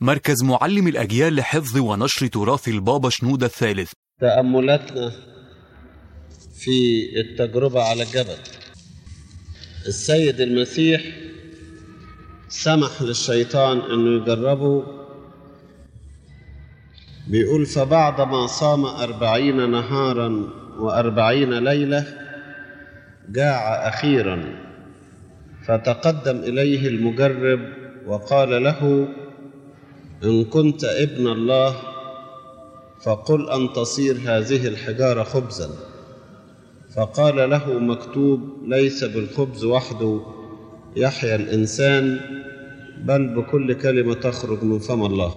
مركز معلم الأجيال لحفظ ونشر تراث البابا شنودة الثالث تأملاتنا في التجربة على الجبل السيد المسيح سمح للشيطان انه يجربه بيقول فبعدما صام أربعين نهارا وأربعين ليلة جاع أخيرا فتقدم إليه المجرب وقال له إن كنت ابن الله فقل أن تصير هذه الحجارة خبزا فقال له مكتوب ليس بالخبز وحده يحيا الإنسان بل بكل كلمة تخرج من فم الله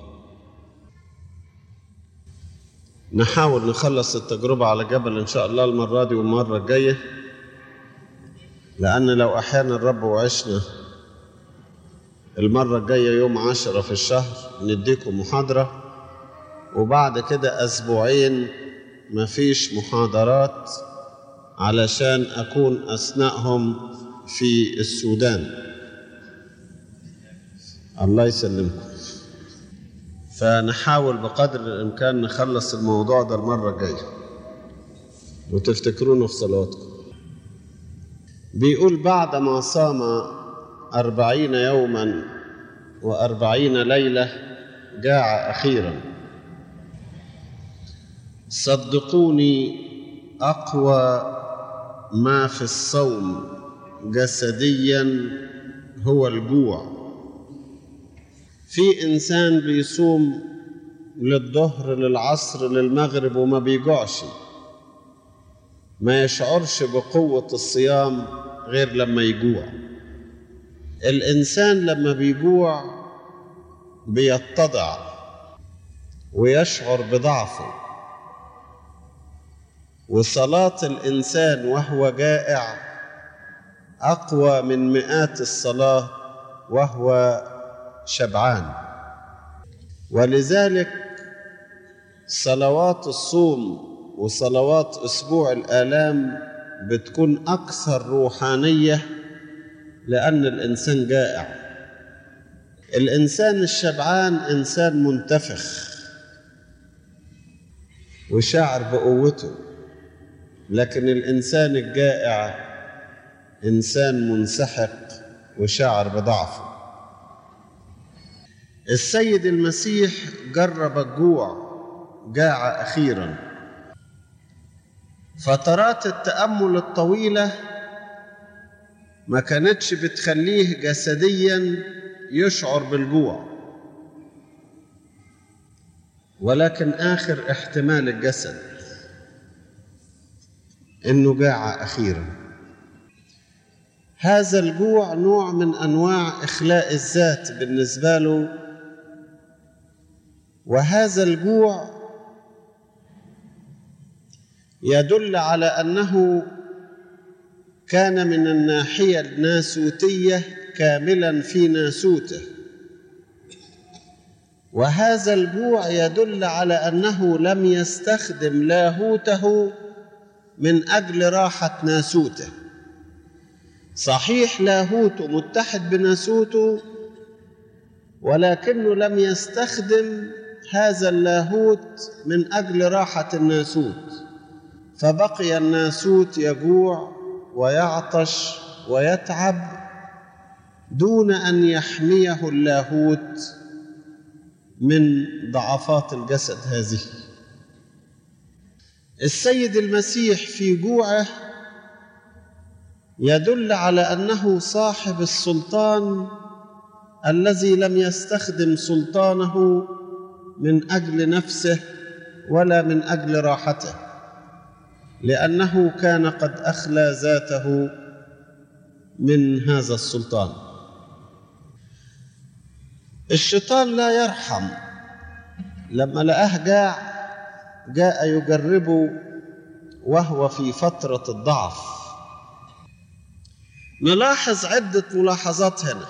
نحاول نخلص التجربة على جبل إن شاء الله المرة دي والمرة الجاية لأن لو أحيانا الرب وعشنا المرة الجاية يوم عشرة في الشهر نديكم محاضرة وبعد كده أسبوعين مفيش محاضرات علشان أكون أثناءهم في السودان الله يسلمكم فنحاول بقدر الإمكان نخلص الموضوع ده المرة الجاية وتفتكرونه في صلواتكم بيقول بعد ما صام أربعين يوما وأربعين ليلة جاع أخيرا صدقوني أقوى ما في الصوم جسديا هو الجوع في إنسان بيصوم للظهر للعصر للمغرب وما بيجوعش ما يشعرش بقوة الصيام غير لما يجوع الإنسان لما بيجوع بيتضع ويشعر بضعفه وصلاة الإنسان وهو جائع أقوى من مئات الصلاة وهو شبعان ولذلك صلوات الصوم وصلوات أسبوع الآلام بتكون أكثر روحانية لأن الإنسان جائع الإنسان الشبعان إنسان منتفخ وشاعر بقوته لكن الإنسان الجائع إنسان منسحق وشاعر بضعفه السيد المسيح جرب الجوع جاع أخيرا فترات التأمل الطويلة ما كانتش بتخليه جسديا يشعر بالجوع ولكن آخر احتمال الجسد إنه جاع أخيرا هذا الجوع نوع من أنواع إخلاء الذات بالنسبة له وهذا الجوع يدل على أنه كان من الناحية الناسوتية كاملا في ناسوته وهذا الجوع يدل على أنه لم يستخدم لاهوته من أجل راحة ناسوته صحيح لاهوته متحد بناسوته ولكنه لم يستخدم هذا اللاهوت من أجل راحة الناسوت فبقي الناسوت يجوع ويعطش ويتعب دون أن يحميه اللاهوت من ضعفات الجسد هذه السيد المسيح في جوعه يدل على انه صاحب السلطان الذي لم يستخدم سلطانه من اجل نفسه ولا من اجل راحته لانه كان قد اخلى ذاته من هذا السلطان الشيطان لا يرحم لما لقاه جاع جاء يجربه وهو في فتره الضعف نلاحظ عدة ملاحظات هنا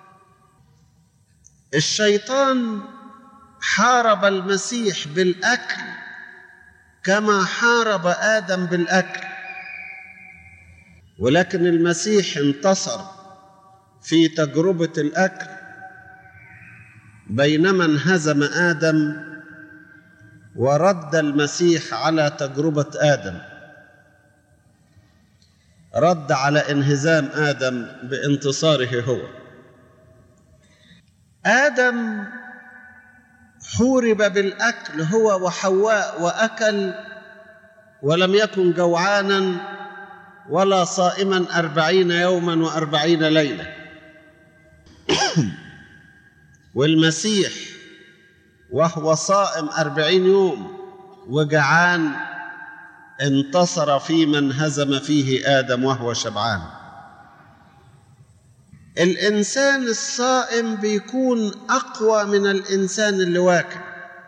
الشيطان حارب المسيح بالأكل كما حارب آدم بالأكل ولكن المسيح انتصر في تجربة الأكل بينما انهزم ادم ورد المسيح على تجربه ادم رد على انهزام ادم بانتصاره هو ادم حورب بالاكل هو وحواء واكل ولم يكن جوعانا ولا صائما أربعين يوما وأربعين ليلة والمسيح وهو صائم أربعين يوم وجعان انتصر في من هزم فيه آدم وهو شبعان الإنسان الصائم بيكون أقوى من الإنسان اللي واكل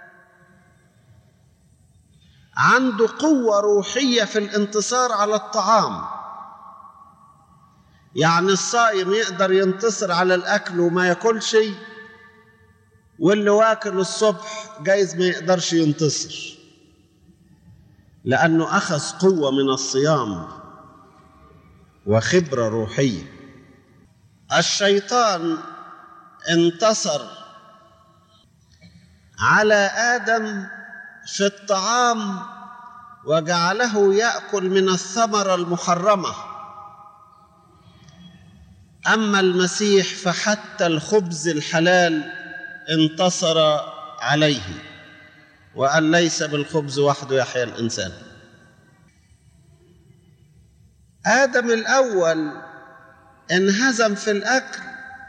عنده قوة روحية في الانتصار على الطعام يعني الصائم يقدر ينتصر على الأكل وما ياكلش واللي واكل الصبح جايز ما يقدرش ينتصر لأنه أخذ قوة من الصيام وخبرة روحية الشيطان انتصر على آدم في الطعام وجعله ياكل من الثمره المحرمه اما المسيح فحتى الخبز الحلال انتصر عليه وان ليس بالخبز وحده يحيا الانسان ادم الاول انهزم في الاكل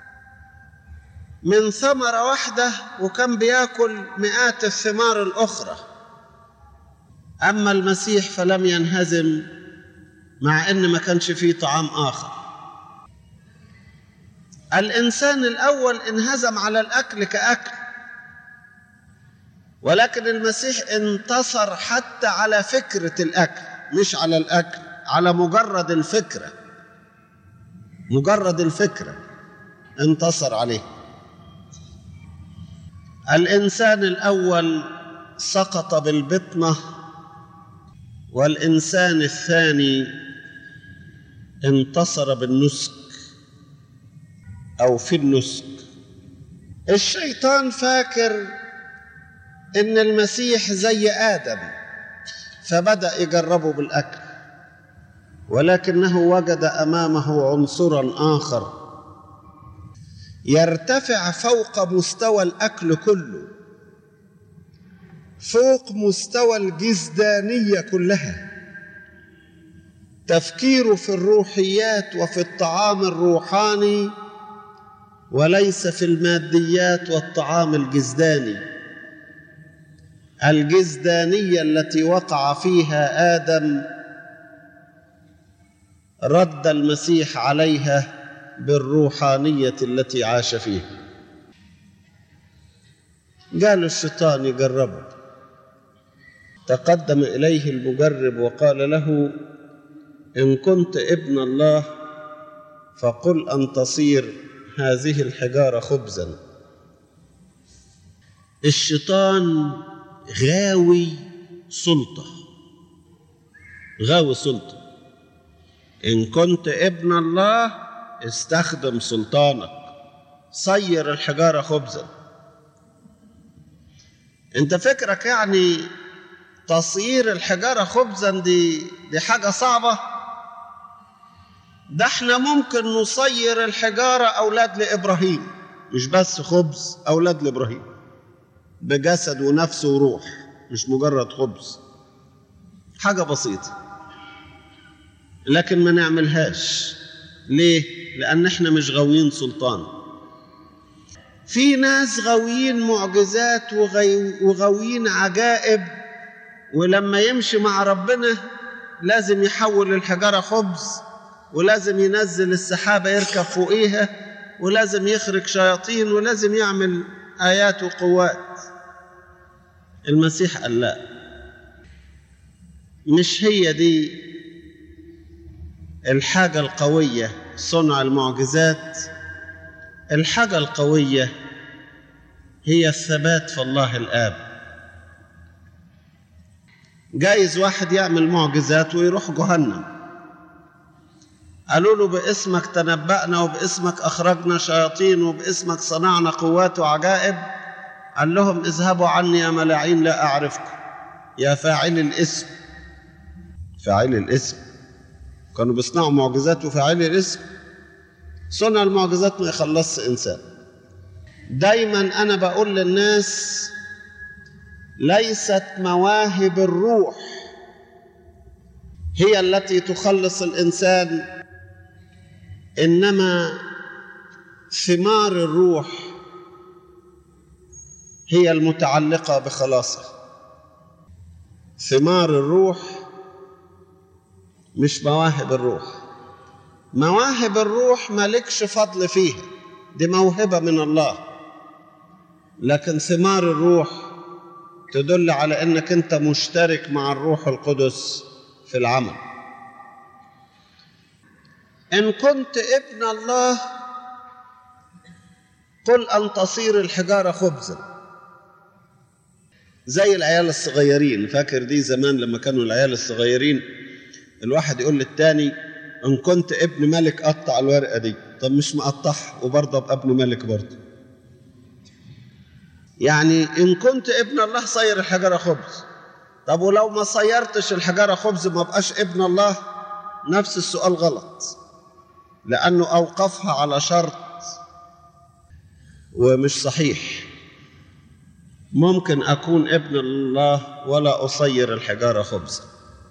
من ثمرة واحدة وكان بياكل مئات الثمار الأخرى أما المسيح فلم ينهزم مع أن ما كانش فيه طعام آخر الإنسان الأول انهزم على الأكل كأكل ولكن المسيح انتصر حتى على فكرة الأكل مش على الأكل على مجرد الفكرة مجرد الفكرة انتصر عليه الانسان الاول سقط بالبطنه والانسان الثاني انتصر بالنسك او في النسك الشيطان فاكر ان المسيح زي ادم فبدا يجربه بالاكل ولكنه وجد امامه عنصرا اخر يرتفع فوق مستوى الاكل كله فوق مستوى الجزدانيه كلها تفكيره في الروحيات وفي الطعام الروحاني وليس في الماديات والطعام الجزداني الجزدانيه التي وقع فيها ادم رد المسيح عليها بالروحانيه التي عاش فيها قال الشيطان يجربه تقدم اليه المجرب وقال له ان كنت ابن الله فقل ان تصير هذه الحجاره خبزا الشيطان غاوي سلطه غاوي سلطه ان كنت ابن الله استخدم سلطانك صير الحجاره خبزا انت فكرك يعني تصيير الحجاره خبزا دي دي حاجه صعبه ده احنا ممكن نصير الحجاره اولاد لابراهيم مش بس خبز اولاد لابراهيم بجسد ونفس وروح مش مجرد خبز حاجه بسيطه لكن ما نعملهاش ليه لان احنا مش غاويين سلطان في ناس غاويين معجزات وغاويين عجائب ولما يمشي مع ربنا لازم يحول الحجاره خبز ولازم ينزل السحابه يركب فوقيها ولازم يخرج شياطين ولازم يعمل ايات وقوات المسيح قال لا مش هي دي الحاجه القويه صنع المعجزات الحاجه القويه هي الثبات في الله الاب جايز واحد يعمل معجزات ويروح جهنم قالوا له باسمك تنبأنا وباسمك أخرجنا شياطين وباسمك صنعنا قوات وعجائب قال لهم اذهبوا عني يا ملاعين لا أعرفكم يا فاعل الاسم فاعل الاسم كانوا بيصنعوا معجزات وفاعل الاسم صنع المعجزات ما يخلصش إنسان دايما أنا بقول للناس ليست مواهب الروح هي التي تخلص الإنسان إنما ثمار الروح هي المتعلقة بخلاصه ثمار الروح مش مواهب الروح مواهب الروح مالكش فضل فيها دي موهبة من الله لكن ثمار الروح تدل على انك انت مشترك مع الروح القدس في العمل ان كنت ابن الله قل ان تصير الحجاره خبزا زي العيال الصغيرين فاكر دي زمان لما كانوا العيال الصغيرين الواحد يقول للتاني ان كنت ابن ملك قطع الورقه دي طب مش مقطعها وبرضه ابقى ابن ملك برضه يعني ان كنت ابن الله صير الحجره خبز طب ولو ما صيرتش الحجره خبز ما بقاش ابن الله نفس السؤال غلط لانه اوقفها على شرط ومش صحيح ممكن اكون ابن الله ولا اصير الحجاره خبزا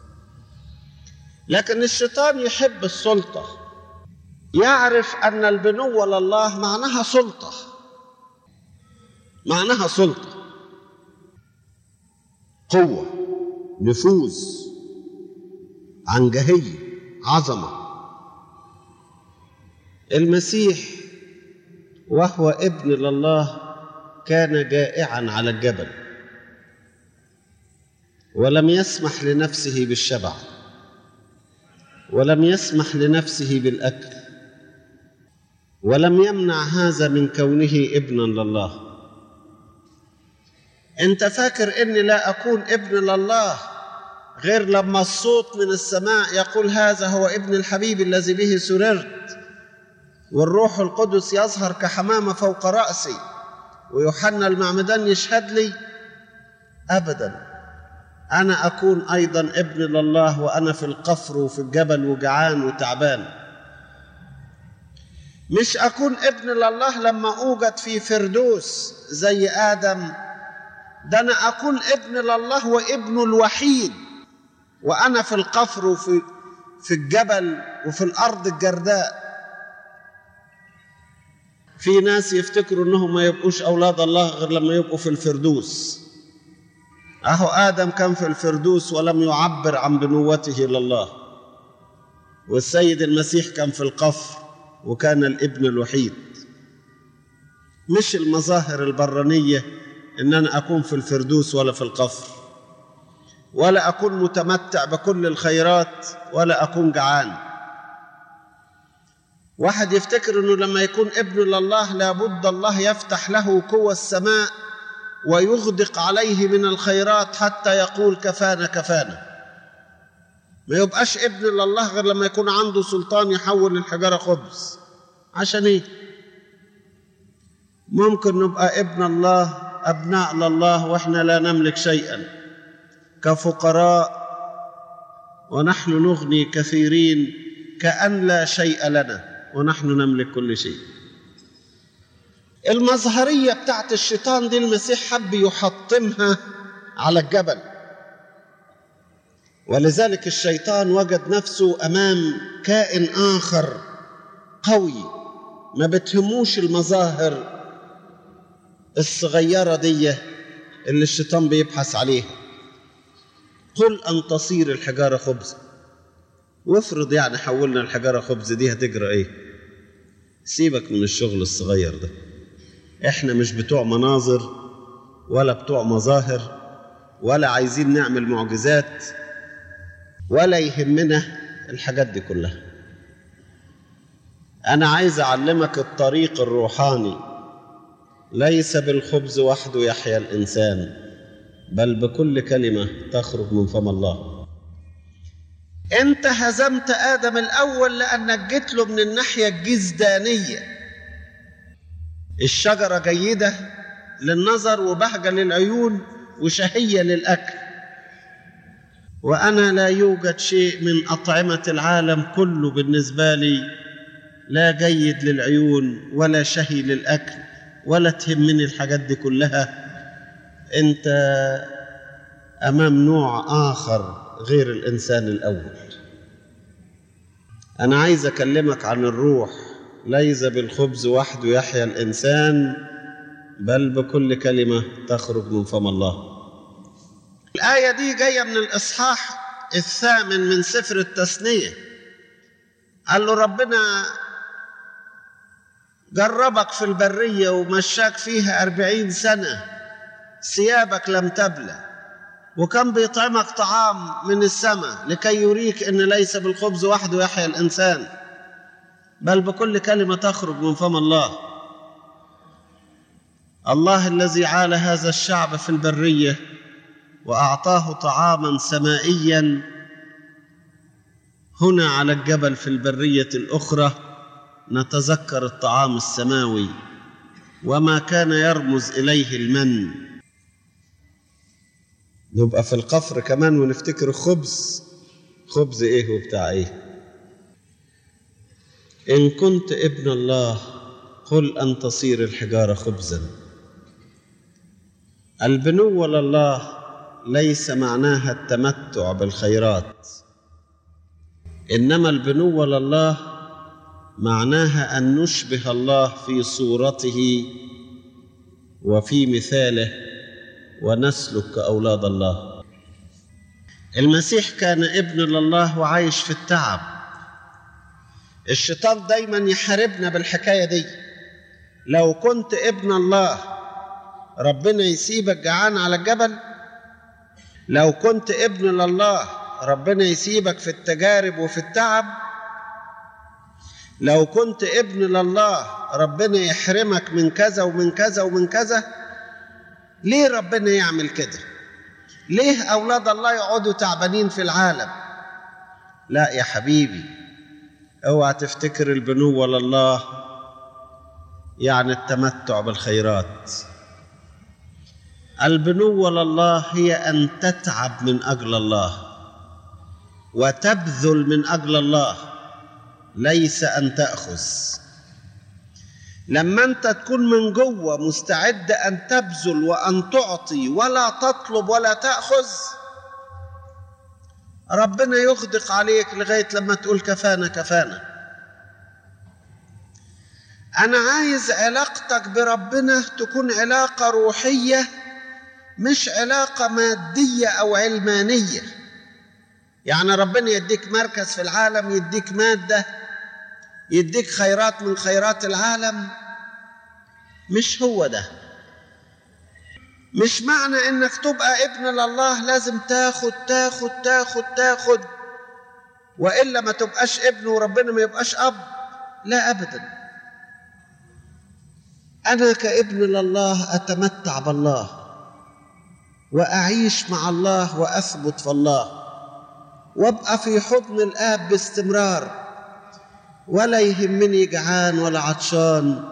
لكن الشيطان يحب السلطه يعرف ان البنوه لله معناها سلطه معناها سلطه قوه نفوذ عنجهيه عظمه المسيح وهو ابن لله كان جائعا على الجبل ولم يسمح لنفسه بالشبع ولم يسمح لنفسه بالاكل ولم يمنع هذا من كونه ابنا لله انت فاكر اني لا اكون ابن لله غير لما الصوت من السماء يقول هذا هو ابن الحبيب الذي به سررت والروح القدس يظهر كحمامه فوق راسي ويوحنا المعمدان يشهد لي ابدا انا اكون ايضا ابن لله وانا في القفر وفي الجبل وجعان وتعبان مش اكون ابن لله لما اوجد في فردوس زي ادم ده انا اكون ابن لله وابن الوحيد وانا في القفر وفي في الجبل وفي الارض الجرداء في ناس يفتكروا انهم ما يبقوش اولاد الله غير لما يبقوا في الفردوس اهو ادم كان في الفردوس ولم يعبر عن بنوته لله والسيد المسيح كان في القفر وكان الابن الوحيد مش المظاهر البرانيه ان انا اكون في الفردوس ولا في القفر ولا اكون متمتع بكل الخيرات ولا اكون جعان واحد يفتكر انه لما يكون ابن لله لابد الله يفتح له قوى السماء ويغدق عليه من الخيرات حتى يقول كفانا كفانا ما يبقاش ابن لله غير لما يكون عنده سلطان يحول الحجاره خبز عشان ايه ممكن نبقى ابن الله ابناء لله واحنا لا نملك شيئا كفقراء ونحن نغني كثيرين كأن لا شيء لنا ونحن نملك كل شيء المظهرية بتاعت الشيطان دي المسيح حب يحطمها على الجبل ولذلك الشيطان وجد نفسه أمام كائن آخر قوي ما بتهموش المظاهر الصغيرة دي اللي الشيطان بيبحث عليها قل أن تصير الحجارة خبزا وافرض يعني حولنا الحجارة خبز دي هتجرى ايه سيبك من الشغل الصغير ده احنا مش بتوع مناظر ولا بتوع مظاهر ولا عايزين نعمل معجزات ولا يهمنا الحاجات دي كلها انا عايز اعلمك الطريق الروحاني ليس بالخبز وحده يحيا الانسان بل بكل كلمه تخرج من فم الله انت هزمت ادم الاول لانك جيت له من الناحيه الجزدانيه الشجره جيده للنظر وبهجة للعيون وشهية للأكل وأنا لا يوجد شيء من أطعمة العالم كله بالنسبة لي لا جيد للعيون ولا شهي للأكل ولا تهمني الحاجات دي كلها أنت أمام نوع آخر غير الإنسان الأول أنا عايز أكلمك عن الروح ليس بالخبز وحده يحيا الإنسان بل بكل كلمة تخرج من فم الله الآية دي جاية من الإصحاح الثامن من سفر التثنية قال له ربنا جربك في البرية ومشاك فيها أربعين سنة ثيابك لم تبلى وكان بيطعمك طعام من السماء لكي يريك ان ليس بالخبز وحده يحيا الانسان بل بكل كلمه تخرج من فم الله الله الذي عال هذا الشعب في البريه واعطاه طعاما سمائيا هنا على الجبل في البريه الاخرى نتذكر الطعام السماوي وما كان يرمز اليه المن نبقى في القفر كمان ونفتكر الخبز خبز ايه وبتاع ايه ان كنت ابن الله قل ان تصير الحجاره خبزا البنوه لله ليس معناها التمتع بالخيرات انما البنوه لله معناها ان نشبه الله في صورته وفي مثاله ونسلك كأولاد الله المسيح كان ابن لله وعايش في التعب الشيطان دايما يحاربنا بالحكاية دي لو كنت ابن الله ربنا يسيبك جعان على الجبل لو كنت ابن لله ربنا يسيبك في التجارب وفي التعب لو كنت ابن لله ربنا يحرمك من كذا ومن كذا ومن كذا ليه ربنا يعمل كده ليه اولاد الله يقعدوا تعبانين في العالم لا يا حبيبي اوعى تفتكر البنوه لله يعني التمتع بالخيرات البنوه لله هي ان تتعب من اجل الله وتبذل من اجل الله ليس ان تاخذ لما انت تكون من جوه مستعد ان تبذل وان تعطي ولا تطلب ولا تاخذ ربنا يغدق عليك لغايه لما تقول كفانا كفانا انا عايز علاقتك بربنا تكون علاقه روحيه مش علاقه ماديه او علمانيه يعني ربنا يديك مركز في العالم يديك ماده يديك خيرات من خيرات العالم مش هو ده مش معنى انك تبقى ابن لله لازم تاخد تاخد تاخد تاخد والا ما تبقاش ابن وربنا ما يبقاش اب لا ابدا انا كابن لله اتمتع بالله واعيش مع الله واثبت في الله وابقى في حضن الاب باستمرار ولا يهمني جعان ولا عطشان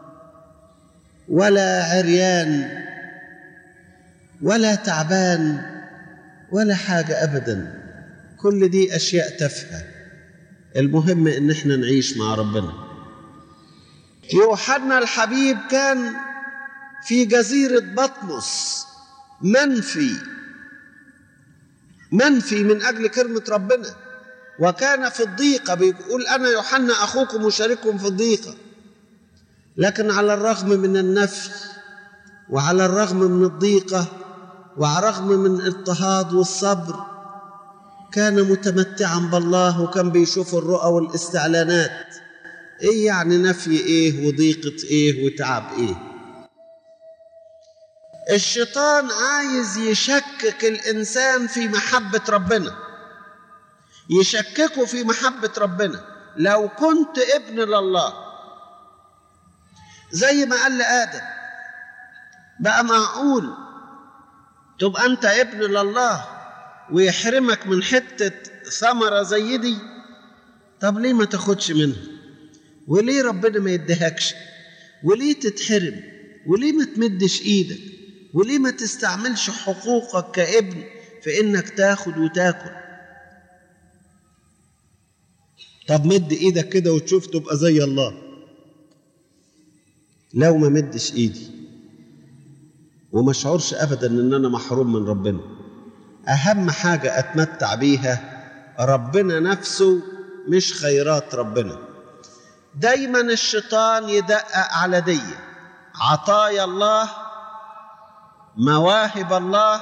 ولا عريان ولا تعبان ولا حاجة أبدا كل دي أشياء تافهة المهم إن احنا نعيش مع ربنا يوحنا الحبيب كان في جزيرة بطمس منفي منفي من أجل كلمة ربنا وكان في الضيقة بيقول أنا يوحنا أخوكم وشارككم في الضيقة لكن على الرغم من النفي وعلى الرغم من الضيقة وعلى الرغم من الاضطهاد والصبر كان متمتعا بالله وكان بيشوف الرؤى والاستعلانات ايه يعني نفي ايه وضيقة ايه وتعب ايه الشيطان عايز يشكك الانسان في محبة ربنا يشككه في محبة ربنا لو كنت ابن لله زي ما قال لآدم بقى معقول تبقى أنت ابن لله ويحرمك من حتة ثمرة زي دي طب ليه ما تاخدش منها وليه ربنا ما يديهكش وليه تتحرم وليه ما تمدش ايدك وليه ما تستعملش حقوقك كابن في انك تاخد وتاكل طب مد ايدك كده وتشوف تبقى زي الله لو ما مدش ايدي وما اشعرش ابدا ان انا محروم من ربنا اهم حاجه اتمتع بيها ربنا نفسه مش خيرات ربنا دايما الشيطان يدقق على دي عطايا الله مواهب الله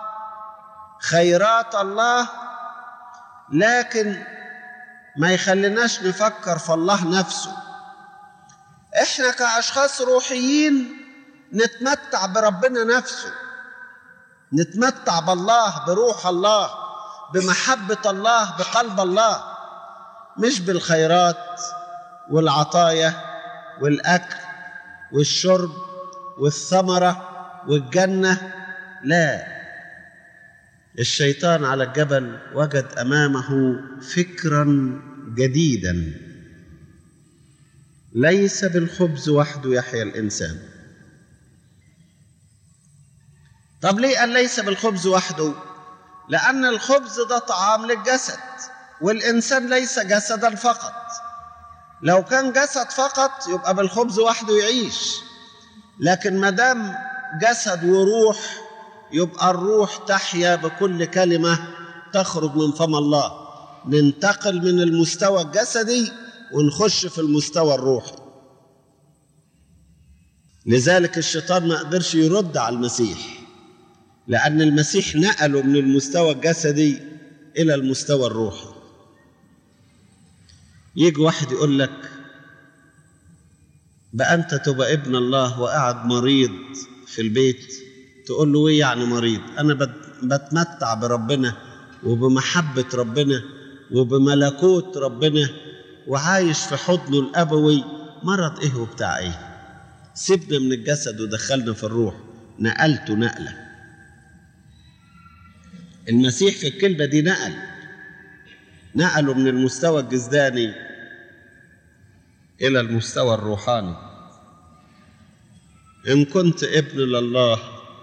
خيرات الله لكن ما يخليناش نفكر في الله نفسه احنا كاشخاص روحيين نتمتع بربنا نفسه نتمتع بالله بروح الله بمحبه الله بقلب الله مش بالخيرات والعطايا والاكل والشرب والثمره والجنه لا الشيطان على الجبل وجد امامه فكرا جديدا ليس بالخبز وحده يحيا الانسان طب ليه قال ليس بالخبز وحده لان الخبز ده طعام للجسد والانسان ليس جسدا فقط لو كان جسد فقط يبقى بالخبز وحده يعيش لكن ما دام جسد وروح يبقى الروح تحيا بكل كلمه تخرج من فم الله ننتقل من المستوى الجسدي ونخش في المستوى الروحي لذلك الشيطان ما قدرش يرد على المسيح لأن المسيح نقله من المستوى الجسدي إلى المستوى الروحي يجي واحد يقول لك بقى أنت تبقى ابن الله وقاعد مريض في البيت تقول له إيه يعني مريض أنا بتمتع بربنا وبمحبة ربنا وبملكوت ربنا وعايش في حضنه الأبوي مرض إيه وبتاع إيه سيبنا من الجسد ودخلنا في الروح نقلته نقله المسيح في الكلمة دي نقل نقله من المستوى الجسداني إلى المستوى الروحاني إن كنت ابن لله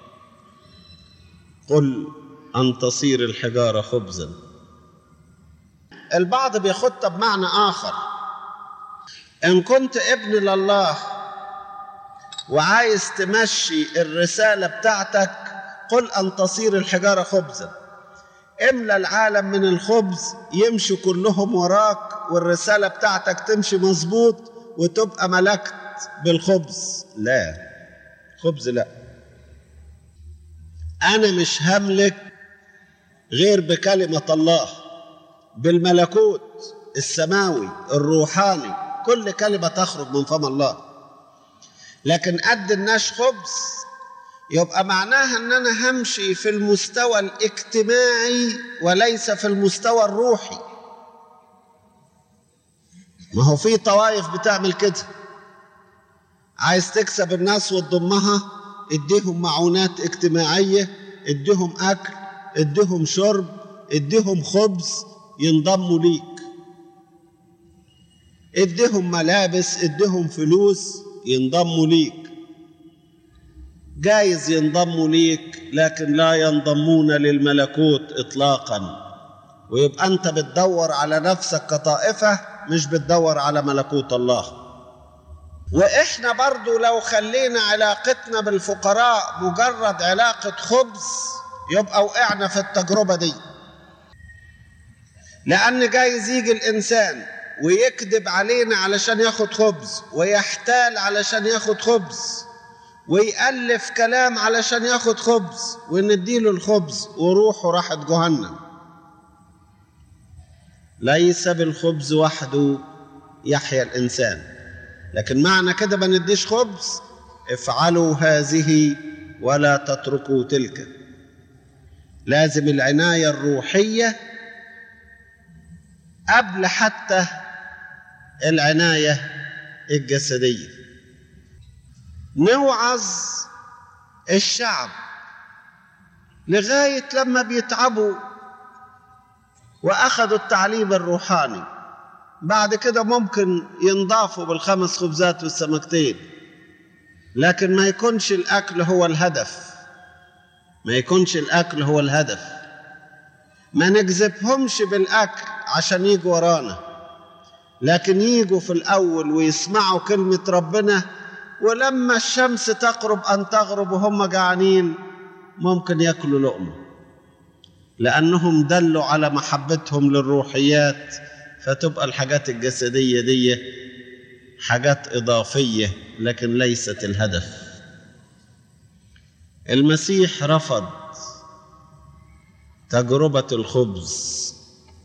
قل أن تصير الحجارة خبزا البعض بياخدها بمعنى آخر إن كنت ابن لله وعايز تمشي الرسالة بتاعتك قل أن تصير الحجارة خبزا املى العالم من الخبز يمشوا كلهم وراك والرسالة بتاعتك تمشي مظبوط وتبقى ملكت بالخبز لا خبز لا أنا مش هملك غير بكلمة الله بالملكوت السماوي الروحاني كل كلمة تخرج من فم الله لكن قد الناش خبز يبقى معناها ان انا همشي في المستوى الاجتماعي وليس في المستوى الروحي ما هو في طوائف بتعمل كده عايز تكسب الناس وتضمها اديهم معونات اجتماعيه اديهم اكل اديهم شرب اديهم خبز ينضموا ليك اديهم ملابس اديهم فلوس ينضموا ليك جايز ينضموا ليك لكن لا ينضمون للملكوت اطلاقا ويبقى انت بتدور على نفسك كطائفه مش بتدور على ملكوت الله واحنا برضو لو خلينا علاقتنا بالفقراء مجرد علاقه خبز يبقى وقعنا في التجربه دي لان جايز يجي الانسان ويكذب علينا علشان ياخد خبز ويحتال علشان ياخد خبز ويألف كلام علشان ياخد خبز ونديله الخبز وروحه راحت جهنم ليس بالخبز وحده يحيا الإنسان لكن معنى كده ما نديش خبز افعلوا هذه ولا تتركوا تلك لازم العناية الروحية قبل حتى العناية الجسدية نوعظ الشعب لغاية لما بيتعبوا وأخذوا التعليم الروحاني بعد كده ممكن ينضافوا بالخمس خبزات والسمكتين لكن ما يكونش الأكل هو الهدف ما يكونش الأكل هو الهدف ما نجذبهمش بالأكل عشان يجوا ورانا لكن يجوا في الأول ويسمعوا كلمة ربنا ولما الشمس تقرب أن تغرب وهم جعانين ممكن ياكلوا لقمة لأنهم دلوا على محبتهم للروحيات فتبقى الحاجات الجسدية دي حاجات إضافية لكن ليست الهدف المسيح رفض تجربة الخبز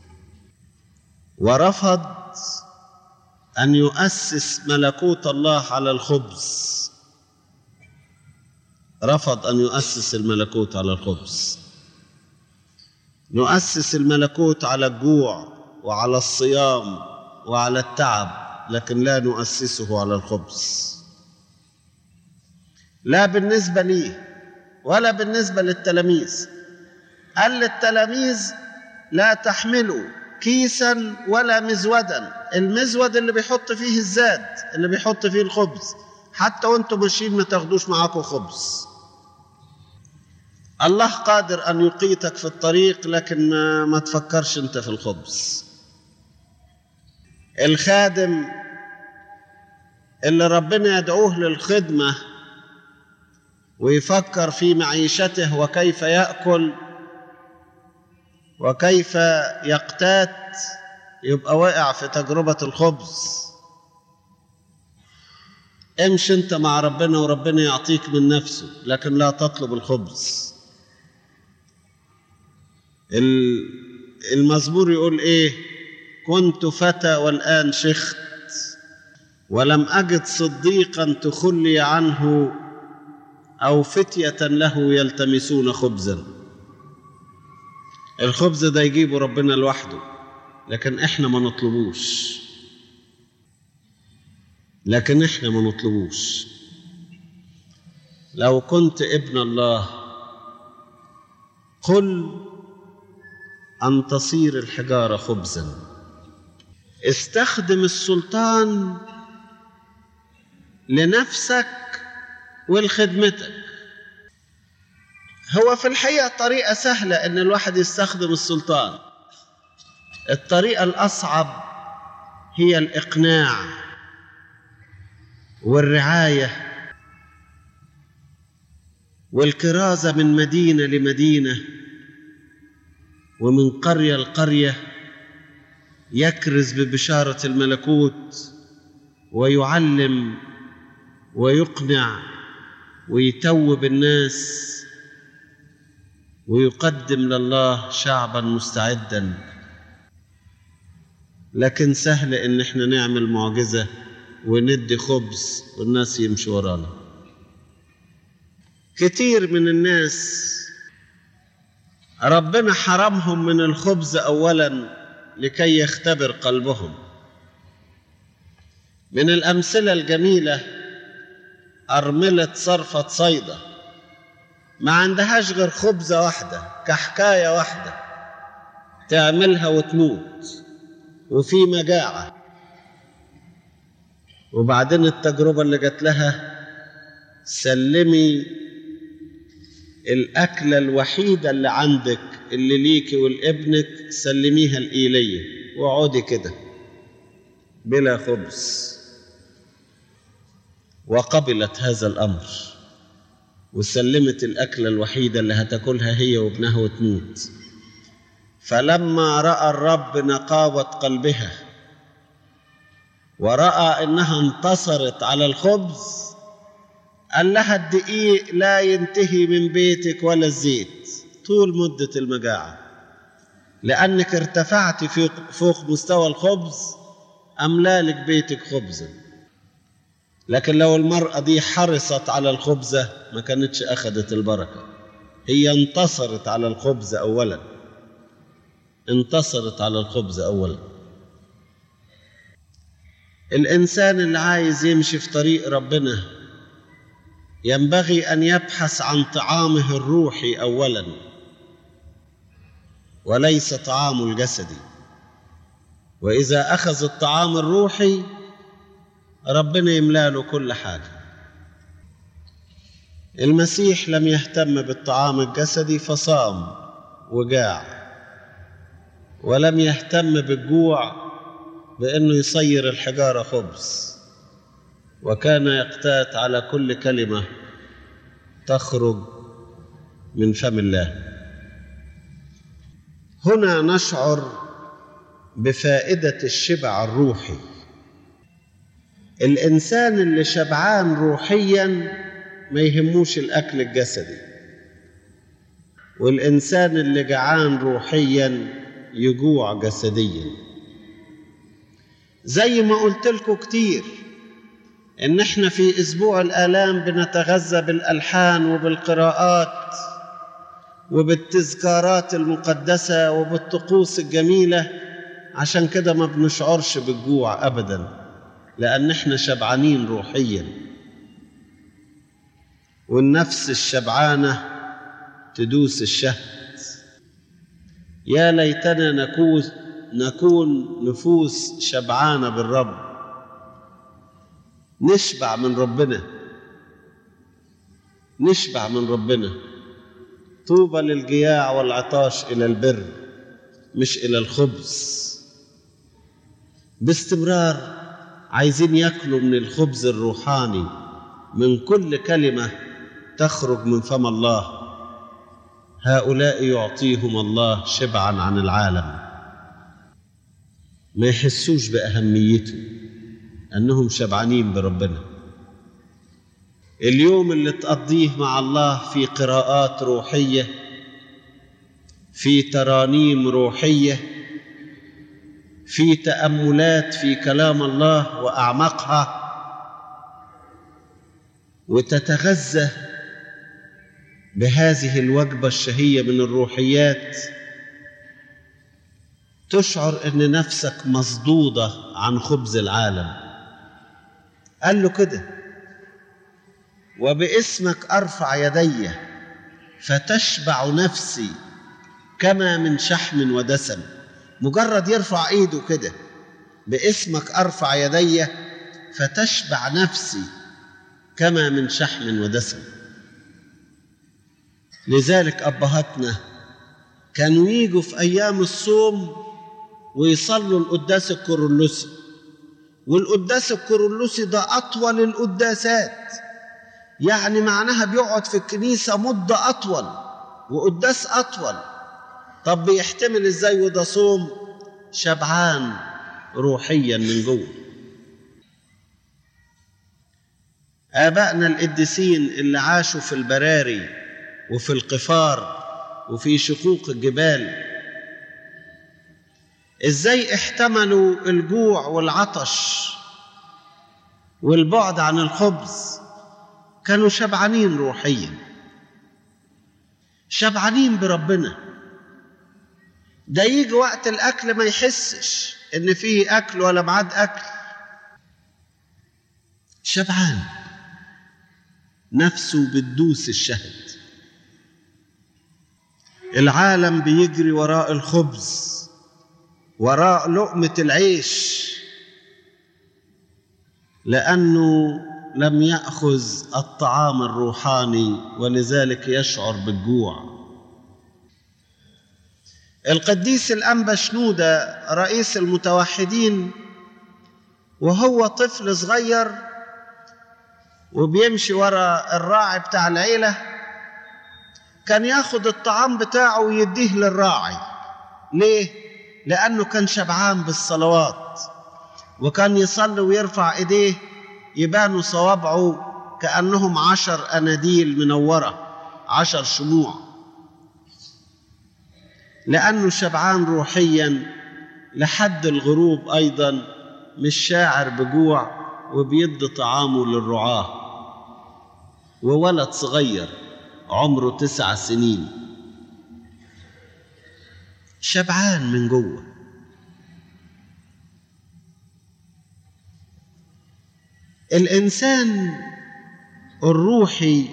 ورفض أن يؤسس ملكوت الله على الخبز رفض أن يؤسس الملكوت على الخبز نؤسس الملكوت على الجوع وعلى الصيام وعلى التعب لكن لا نؤسسه على الخبز لا بالنسبة لي ولا بالنسبة للتلاميذ قال للتلاميذ لا تحملوا كيسا ولا مزودا المزود اللي بيحط فيه الزاد اللي بيحط فيه الخبز حتى وانتم ماشيين ما تاخدوش معاكم خبز الله قادر ان يقيتك في الطريق لكن ما, ما تفكرش انت في الخبز الخادم اللي ربنا يدعوه للخدمه ويفكر في معيشته وكيف ياكل وكيف يقتات يبقى واقع في تجربه الخبز امشي انت مع ربنا وربنا يعطيك من نفسه لكن لا تطلب الخبز المزمور يقول ايه كنت فتى والان شخت ولم اجد صديقا تخلي عنه او فتيه له يلتمسون خبزا الخبز ده يجيبه ربنا لوحده لكن احنا ما نطلبوش لكن احنا ما نطلبوش لو كنت ابن الله قل ان تصير الحجاره خبزا استخدم السلطان لنفسك ولخدمتك هو في الحقيقه طريقه سهله ان الواحد يستخدم السلطان الطريقه الاصعب هي الاقناع والرعايه والكرازه من مدينه لمدينه ومن قريه لقريه يكرز ببشاره الملكوت ويعلم ويقنع ويتوب الناس ويقدم لله شعبا مستعدا لكن سهل ان احنا نعمل معجزه وندي خبز والناس يمشوا ورانا كتير من الناس ربنا حرمهم من الخبز اولا لكي يختبر قلبهم من الامثله الجميله ارمله صرفه صيدا ما عندهاش غير خبزه واحده كحكايه واحده تعملها وتموت وفي مجاعه وبعدين التجربه اللي جات لها سلمي الأكلة الوحيدة اللي عندك اللي ليكي ولابنك سلميها لإيليا واقعدي كده بلا خبز وقبلت هذا الأمر وسلمت الأكلة الوحيدة اللي هتاكلها هي وابنها وتموت فلما رأى الرب نقاوة قلبها ورأى إنها انتصرت على الخبز قال لها الدقيق لا ينتهي من بيتك ولا الزيت طول مدة المجاعة لأنك ارتفعت في فوق مستوى الخبز أملالك بيتك خبزا لكن لو المرأة دي حرصت على الخبزة ما كانتش أخذت البركة هي انتصرت على الخبز أولا انتصرت على الخبز أولا الإنسان اللي عايز يمشي في طريق ربنا ينبغي ان يبحث عن طعامه الروحي اولا وليس طعامه الجسدي واذا اخذ الطعام الروحي ربنا يملا له كل حاجه المسيح لم يهتم بالطعام الجسدي فصام وجاع ولم يهتم بالجوع بانه يصير الحجاره خبز وكان يقتات على كل كلمه تخرج من فم الله هنا نشعر بفائده الشبع الروحي الانسان اللي شبعان روحيا ما يهموش الاكل الجسدي والانسان اللي جعان روحيا يجوع جسديا زي ما قلت لكم كتير ان احنا في اسبوع الالام بنتغذى بالالحان وبالقراءات وبالتذكارات المقدسه وبالطقوس الجميله عشان كده ما بنشعرش بالجوع ابدا لان احنا شبعانين روحيا والنفس الشبعانه تدوس الشهد يا ليتنا نكون نكون نفوس شبعانه بالرب نشبع من ربنا نشبع من ربنا طوبى للجياع والعطاش الى البر مش الى الخبز باستمرار عايزين ياكلوا من الخبز الروحاني من كل كلمه تخرج من فم الله هؤلاء يعطيهم الله شبعا عن العالم ما يحسوش باهميته انهم شبعانين بربنا اليوم اللي تقضيه مع الله في قراءات روحيه في ترانيم روحيه في تاملات في كلام الله واعماقها وتتغذى بهذه الوجبه الشهيه من الروحيات تشعر ان نفسك مصدوده عن خبز العالم قال له كده وباسمك ارفع يدي فتشبع نفسي كما من شحم ودسم مجرد يرفع ايده كده باسمك ارفع يدي فتشبع نفسي كما من شحم ودسم لذلك ابهاتنا كانوا يجوا في ايام الصوم ويصلوا القداس الكورولوسي والقداس الكورولوسي ده اطول القداسات يعني معناها بيقعد في الكنيسه مده اطول وقداس اطول طب بيحتمل ازاي وده صوم شبعان روحيا من جوه ابائنا القديسين اللي عاشوا في البراري وفي القفار وفي شقوق الجبال ازاي احتملوا الجوع والعطش والبعد عن الخبز كانوا شبعانين روحيا شبعانين بربنا ده يجي وقت الاكل ما يحسش ان فيه اكل ولا معاد اكل شبعان نفسه بتدوس الشهد العالم بيجري وراء الخبز وراء لقمه العيش لانه لم ياخذ الطعام الروحاني ولذلك يشعر بالجوع القديس الانبا شنوده رئيس المتوحدين وهو طفل صغير وبيمشي ورا الراعي بتاع العيله كان ياخد الطعام بتاعه ويديه للراعي ليه لانه كان شبعان بالصلوات وكان يصلي ويرفع ايديه يبانوا صوابعه كانهم عشر اناديل منوره عشر شموع لانه شبعان روحيا لحد الغروب ايضا مش شاعر بجوع وبيدي طعامه للرعاه وولد صغير عمره تسع سنين شبعان من جوه الانسان الروحي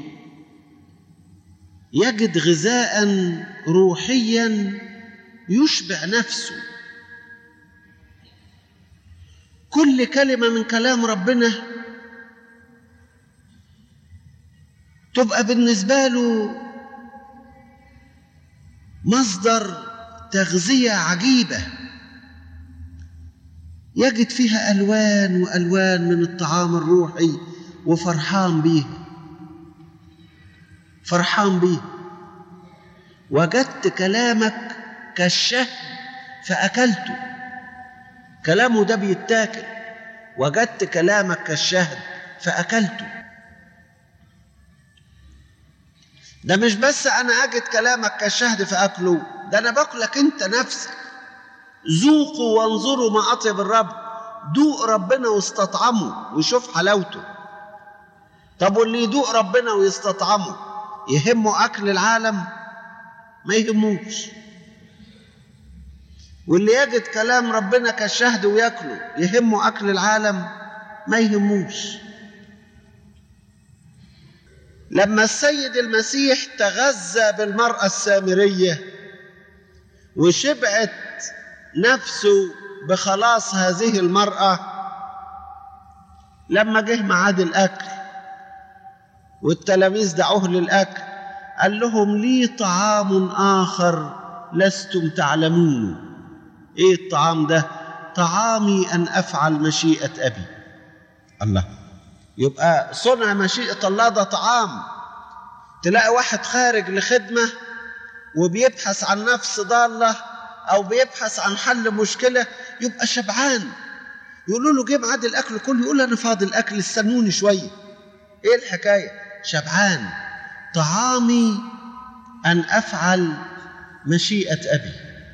يجد غذاء روحيا يشبع نفسه كل كلمه من كلام ربنا تبقى بالنسبة له مصدر تغذية عجيبة يجد فيها ألوان وألوان من الطعام الروحي وفرحان بيه فرحان بيه وجدت كلامك كالشهد فأكلته كلامه ده بيتاكل وجدت كلامك كالشهد فأكلته ده مش بس أنا أجد كلامك كالشهد فأكله ده أنا باكلك أنت نفسك ذوقوا وانظروا ما أطيب الرب دوق ربنا واستطعمه وشوف حلاوته طب واللي يدوق ربنا ويستطعمه يهمه أكل العالم ما يهموش واللي يجد كلام ربنا كالشهد وياكله يهمه أكل العالم ما يهموش لما السيد المسيح تغذى بالمرأة السامرية وشبعت نفسه بخلاص هذه المرأة لما جه ميعاد الأكل والتلاميذ دعوه للأكل قال لهم لي طعام آخر لستم تعلمون إيه الطعام ده؟ طعامي أن أفعل مشيئة أبي الله يبقى صنع مشيئة الله ده طعام تلاقي واحد خارج لخدمة وبيبحث عن نفس ضالة أو بيبحث عن حل مشكلة يبقى شبعان يقولوا له جه ميعاد الأكل كله يقول أنا فاضل الأكل استنوني شوية إيه الحكاية؟ شبعان طعامي أن أفعل مشيئة أبي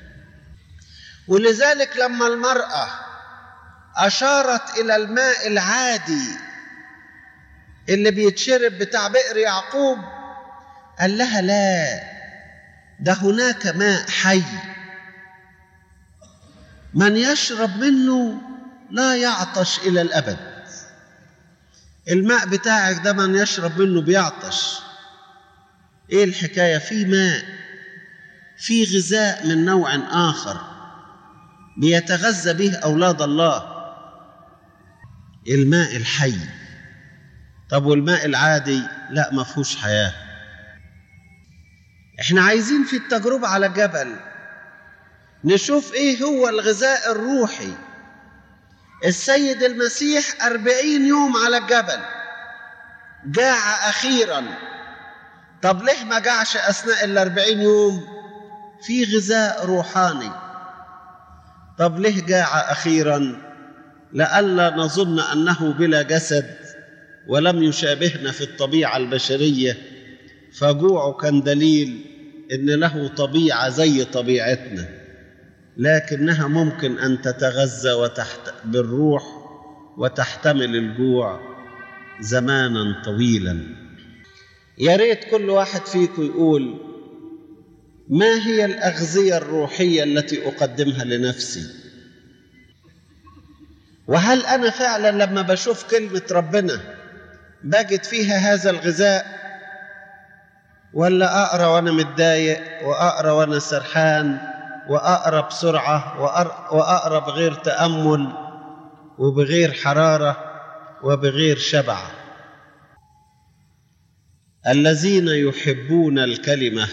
ولذلك لما المرأة أشارت إلى الماء العادي اللي بيتشرب بتاع بئر يعقوب قال لها لا ده هناك ماء حي من يشرب منه لا يعطش إلى الأبد الماء بتاعك ده من يشرب منه بيعطش ايه الحكايه في ماء في غذاء من نوع اخر بيتغذى به اولاد الله الماء الحي طب والماء العادي لا ما فيهوش حياه احنا عايزين في التجربه على الجبل نشوف ايه هو الغذاء الروحي السيد المسيح أربعين يوم على الجبل جاع أخيرا طب ليه ما جاعش أثناء الأربعين يوم في غذاء روحاني طب ليه جاع أخيرا لئلا نظن أنه بلا جسد ولم يشابهنا في الطبيعة البشرية فجوعه كان دليل إن له طبيعة زي طبيعتنا لكنها ممكن أن تتغذى وتحت بالروح وتحتمل الجوع زمانا طويلا يا ريت كل واحد فيكم يقول ما هي الأغذية الروحية التي أقدمها لنفسي وهل أنا فعلا لما بشوف كلمة ربنا بجد فيها هذا الغذاء ولا أقرأ وأنا متضايق وأقرأ وأنا سرحان وأقرأ بسرعة وأقرأ بغير تأمل وبغير حرارة وبغير شبع الذين يحبون الكلمة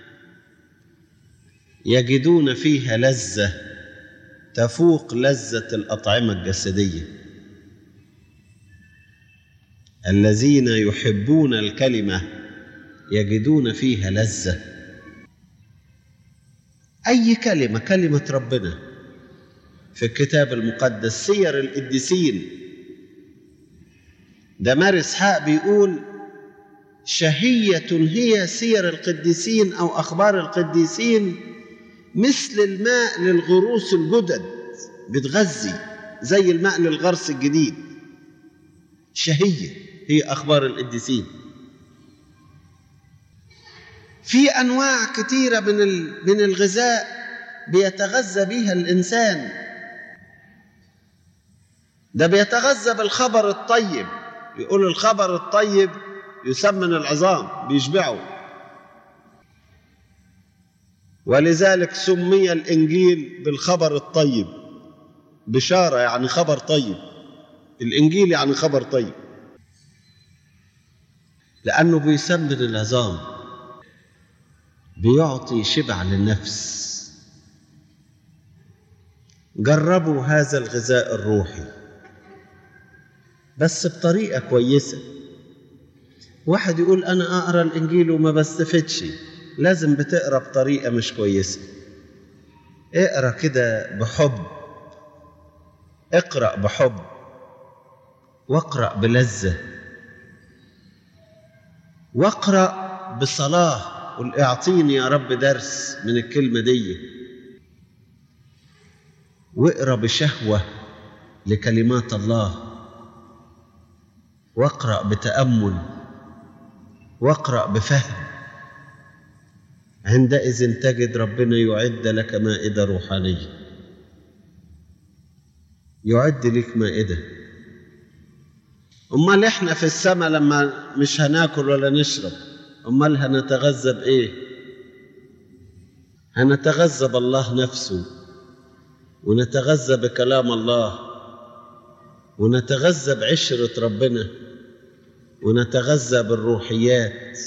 يجدون فيها لذة تفوق لذة الأطعمة الجسدية الذين يحبون الكلمة يجدون فيها لذة أي كلمة كلمة ربنا في الكتاب المقدس سير القديسين ده مارس إسحاق بيقول شهية هي سير القديسين أو أخبار القديسين مثل الماء للغروس الجدد بتغذي زي الماء للغرس الجديد شهية هي أخبار القديسين في أنواع كثيرة من من الغذاء بيتغذى بها الإنسان ده بيتغذى بالخبر الطيب يقول الخبر الطيب يسمن العظام بيشبعه ولذلك سمي الإنجيل بالخبر الطيب بشارة يعني خبر طيب الإنجيل يعني خبر طيب لأنه بيسمن العظام بيعطي شبع للنفس جربوا هذا الغذاء الروحي بس بطريقة كويسة واحد يقول أنا أقرأ الإنجيل وما بستفدش لازم بتقرأ بطريقة مش كويسة اقرأ كده بحب اقرأ بحب واقرأ بلذة واقرأ بصلاة قل اعطيني يا رب درس من الكلمة دي واقرأ بشهوة لكلمات الله واقرأ بتأمل واقرأ بفهم عندئذ تجد ربنا يعد لك مائدة روحانية يعد لك مائدة أمال إحنا في السماء لما مش هناكل ولا نشرب أمال هنتغذى بإيه هنتغذى بالله نفسه ونتغذى بكلام الله ونتغذى بعشرة ربنا ونتغذى بالروحيات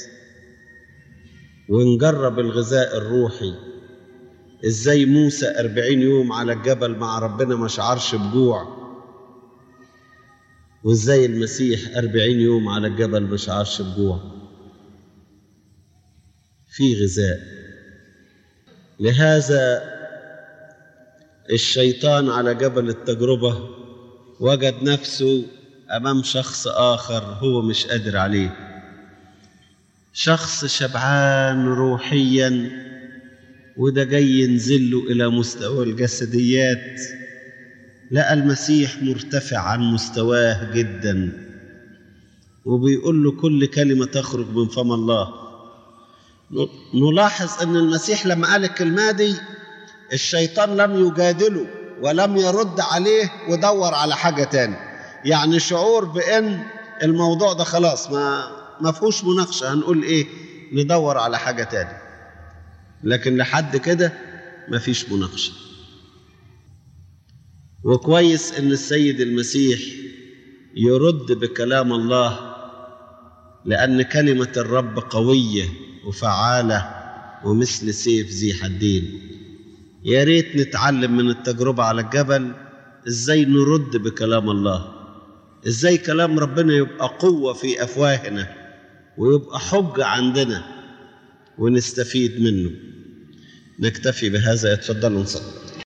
ونجرب الغذاء الروحي ازاي موسى أربعين يوم على الجبل مع ربنا ما شعرش بجوع وازاي المسيح أربعين يوم على الجبل ما شعرش بجوع في غذاء لهذا الشيطان على جبل التجربة وجد نفسه أمام شخص آخر هو مش قادر عليه شخص شبعان روحيا وده جاي ينزله إلى مستوى الجسديات لقى المسيح مرتفع عن مستواه جدا وبيقول له كل كلمة تخرج من فم الله نلاحظ أن المسيح لما قال الكلمة دي الشيطان لم يجادله ولم يرد عليه ودور على حاجة تاني يعني شعور بأن الموضوع ده خلاص ما ما فيهوش مناقشة هنقول إيه ندور على حاجة تاني لكن لحد كده ما فيش مناقشة وكويس ان السيد المسيح يرد بكلام الله لان كلمه الرب قويه وفعاله ومثل سيف ذي حدين يا ريت نتعلم من التجربه على الجبل ازاي نرد بكلام الله ازاي كلام ربنا يبقى قوه في افواهنا ويبقى حجه عندنا ونستفيد منه نكتفي بهذا يتفضلوا نصلي